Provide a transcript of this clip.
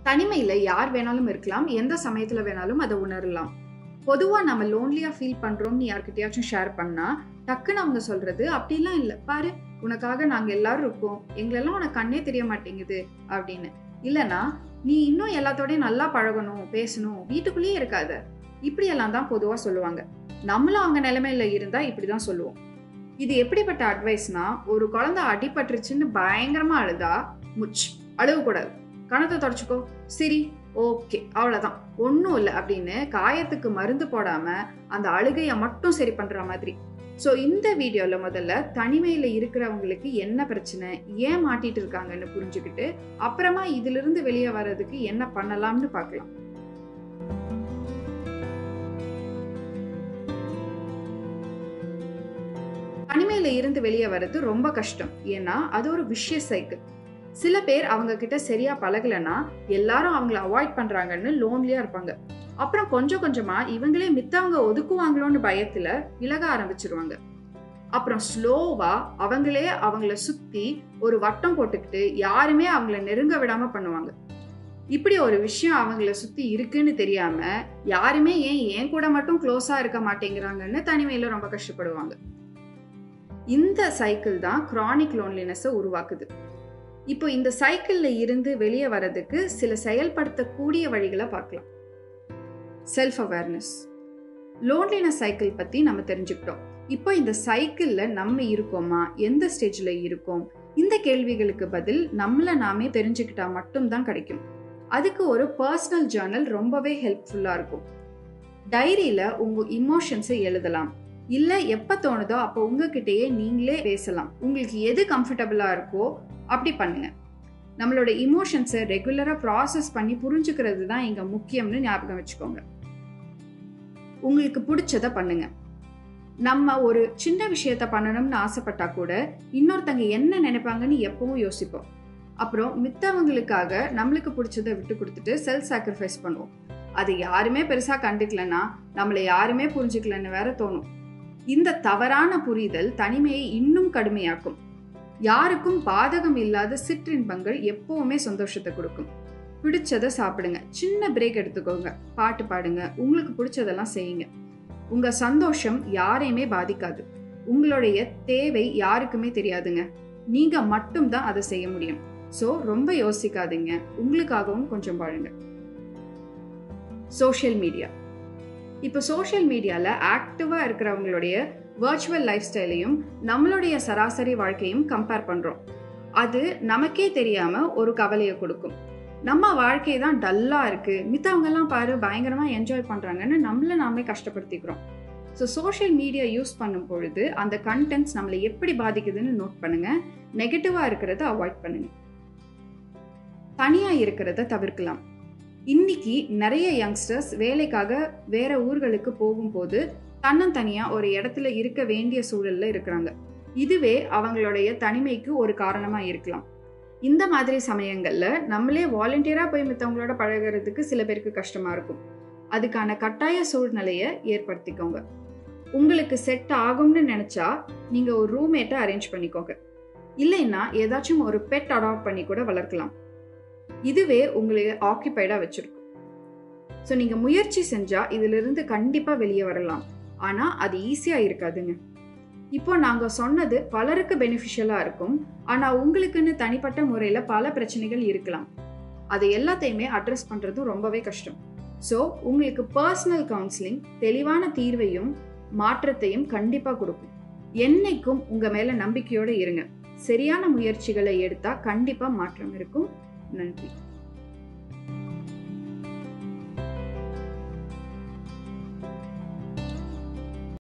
தனிமையில யார் வேணாலும் இருக்கலாம் எந்த சமயத்துல வேணாலும் அதை உணரலாம் பொதுவா நம்ம லோன்லியா ஃபீல் பண்றோம்னு யார்கிட்டயாச்சும் ஷேர் பண்ணா டக்குன்னு அவங்க சொல்றது அப்படிலாம் இல்ல பாரு உனக்காக நாங்க எல்லாரும் இருக்கோம் எங்களெல்லாம் உனக்கு கண்ணே தெரிய மாட்டேங்குது அப்படின்னு இல்லனா நீ இன்னும் எல்லாத்தோடயும் நல்லா பழகணும் பேசணும் வீட்டுக்குள்ளேயே இருக்காத இப்படி எல்லாம் தான் பொதுவா சொல்லுவாங்க நம்மளும் அவங்க நிலைமையில இருந்தா இப்படிதான் சொல்லுவோம் இது எப்படிப்பட்ட அட்வைஸ்னா ஒரு குழந்தை அடிபட்டுருச்சுன்னு பயங்கரமா அழுதா முச் அழுவக்கூடாது கணத்தை தொடச்சிக்கோ சரி ஓகே அவ்வளவுதான் ஒன்றும் இல்லை அப்படின்னு காயத்துக்கு மருந்து போடாம அந்த அழுகையை மட்டும் சரி பண்ற மாதிரி ஸோ இந்த வீடியோவில் முதல்ல தனிமையில் இருக்கிறவங்களுக்கு என்ன பிரச்சனை ஏன் மாட்டிட்டு இருக்காங்கன்னு புரிஞ்சுக்கிட்டு அப்புறமா இதிலிருந்து வெளியே வர்றதுக்கு என்ன பண்ணலாம்னு பார்க்கலாம் தனிமையில இருந்து வெளியே வர்றது ரொம்ப கஷ்டம் ஏன்னா அது ஒரு விஷய சைக்கிள் சில பேர் அவங்க கிட்ட சரியா பழகலைன்னா எல்லாரும் அவங்கள அவாய்ட் பண்றாங்கன்னு லோன்லியா இருப்பாங்க அப்புறம் கொஞ்சம் கொஞ்சமா இவங்களே மித்தவங்க ஒதுக்குவாங்களோன்னு பயத்துல விலக ஆரம்பிச்சிருவாங்க அப்புறம் ஸ்லோவா அவங்களே அவங்கள சுத்தி ஒரு வட்டம் போட்டுக்கிட்டு யாருமே அவங்கள நெருங்க விடாம பண்ணுவாங்க இப்படி ஒரு விஷயம் அவங்கள சுத்தி இருக்குன்னு தெரியாம யாருமே ஏன் என் கூட மட்டும் க்ளோஸா இருக்க மாட்டேங்கிறாங்கன்னு தனிமையில ரொம்ப கஷ்டப்படுவாங்க இந்த சைக்கிள் தான் கிரானிக் லோன்லினஸை உருவாக்குது இப்போ இந்த சைக்கிள்ல இருந்து வெளியே வர்றதுக்கு சில செயல்படுத்தக்கூடிய வழிகளை பார்க்கலாம் செல்ஃப் அவேர்னஸ் லோன்லினஸ் சைக்கிள் பத்தி நம்ம தெரிஞ்சுக்கிட்டோம் இப்போ இந்த சைக்கிள்ல நம்ம இருக்கோமா எந்த ஸ்டேஜ்ல இருக்கோம் இந்த கேள்விகளுக்கு பதில் நம்மள நாமே தெரிஞ்சுக்கிட்டா மட்டும்தான் கிடைக்கும் அதுக்கு ஒரு பர்சனல் ஜேர்னல் ரொம்பவே ஹெல்ப்ஃபுல்லா இருக்கும் டைரியில உங்க இமோஷன்ஸை எழுதலாம் இல்ல எப்ப தோணுதோ அப்போ உங்ககிட்டயே நீங்களே பேசலாம் உங்களுக்கு எது கம்ஃபர்டபுளா இருக்கோ அப்படி பண்ணுங்க நம்மளோட இமோஷன்ஸை ரெகுலரா ப்ராசஸ் பண்ணி புரிஞ்சுக்கிறது தான் இங்க முக்கியம்னு ஞாபகம் வச்சுக்கோங்க உங்களுக்கு பிடிச்சத பண்ணுங்க நம்ம ஒரு சின்ன விஷயத்த பண்ணணும்னு ஆசைப்பட்டா கூட இன்னொருத்தங்க என்ன நினைப்பாங்கன்னு எப்பவும் யோசிப்போம் அப்புறம் மித்தவங்களுக்காக நம்மளுக்கு பிடிச்சதை விட்டு கொடுத்துட்டு செல்ஃப் சாக்ரிஃபைஸ் பண்ணுவோம் அது யாருமே பெருசா கண்டுக்கலன்னா நம்மளை யாருமே புரிஞ்சுக்கலன்னு வேற தோணும் இந்த தவறான புரிதல் தனிமையை இன்னும் கடுமையாக்கும் யாருக்கும் பாதகம் இல்லாத சிற்றின்பங்கள் எப்பவுமே சந்தோஷத்தை கொடுக்கும் பிடிச்சதை சாப்பிடுங்க சின்ன பிரேக் எடுத்துக்கோங்க பாட்டு பாடுங்க உங்களுக்கு பிடிச்சதெல்லாம் செய்யுங்க உங்க சந்தோஷம் யாரையுமே பாதிக்காது உங்களுடைய தேவை யாருக்குமே தெரியாதுங்க நீங்க மட்டும்தான் அதை செய்ய முடியும் ஸோ ரொம்ப யோசிக்காதீங்க உங்களுக்காகவும் கொஞ்சம் பாருங்க சோஷியல் மீடியா இப்போ சோஷியல் மீடியாவில் ஆக்டிவாக இருக்கிறவங்களுடைய வர்ச்சுவல் லைஃப் ஸ்டைலையும் நம்மளுடைய சராசரி வாழ்க்கையும் கம்பேர் பண்ணுறோம் அது நமக்கே தெரியாமல் ஒரு கவலையை கொடுக்கும் நம்ம வாழ்க்கை தான் டல்லாக இருக்குது மித்தவங்கெல்லாம் பாரு பயங்கரமாக என்ஜாய் பண்ணுறாங்கன்னு நம்மளை நாமே கஷ்டப்படுத்திக்கிறோம் ஸோ சோஷியல் மீடியா யூஸ் பண்ணும் பொழுது அந்த கண்டென்ட்ஸ் நம்மளை எப்படி பாதிக்குதுன்னு நோட் பண்ணுங்கள் நெகட்டிவாக இருக்கிறத அவாய்ட் பண்ணுங்கள் தனியாக இருக்கிறத தவிர்க்கலாம் இன்னைக்கு நிறைய யங்ஸ்டர்ஸ் வேலைக்காக வேற ஊர்களுக்கு போகும்போது தன்னந்தனியா ஒரு இடத்துல இருக்க வேண்டிய சூழல்ல இருக்கிறாங்க இதுவே அவங்களுடைய தனிமைக்கு ஒரு காரணமா இருக்கலாம் இந்த மாதிரி சமயங்கள்ல நம்மளே வாலண்டியரா போய் மித்தவங்களோட பழகிறதுக்கு சில பேருக்கு கஷ்டமா இருக்கும் அதுக்கான கட்டாய சூழ்நிலைய ஏற்படுத்திக்கோங்க உங்களுக்கு செட் ஆகும்னு நினைச்சா நீங்க ஒரு ரூம்மேட்டை அரேஞ்ச் பண்ணிக்கோங்க இல்லைன்னா ஏதாச்சும் ஒரு பெட் அடாப்ட் பண்ணி கூட வளர்க்கலாம் இதுவே உங்களை ஆக்கியபைடாக வச்சிருக்கும் ஸோ நீங்கள் முயற்சி செஞ்சால் இதிலிருந்து கண்டிப்பாக வெளியே வரலாம் ஆனால் அது ஈஸியாக இருக்காதுங்க இப்போ நாங்கள் சொன்னது பலருக்கு பெனிஃபிஷியலாக இருக்கும் ஆனால் உங்களுக்குன்னு தனிப்பட்ட முறையில் பல பிரச்சனைகள் இருக்கலாம் அதை எல்லாத்தையுமே அட்ரஸ் பண்ணுறதும் ரொம்பவே கஷ்டம் ஸோ உங்களுக்கு பர்சனல் கவுன்சிலிங் தெளிவான தீர்வையும் மாற்றத்தையும் கண்டிப்பாக கொடுக்கும் என்னைக்கும் உங்கள் மேலே நம்பிக்கையோடு இருங்க சரியான முயற்சிகளை எடுத்தால் கண்டிப்பாக மாற்றம் இருக்கும் நன்றி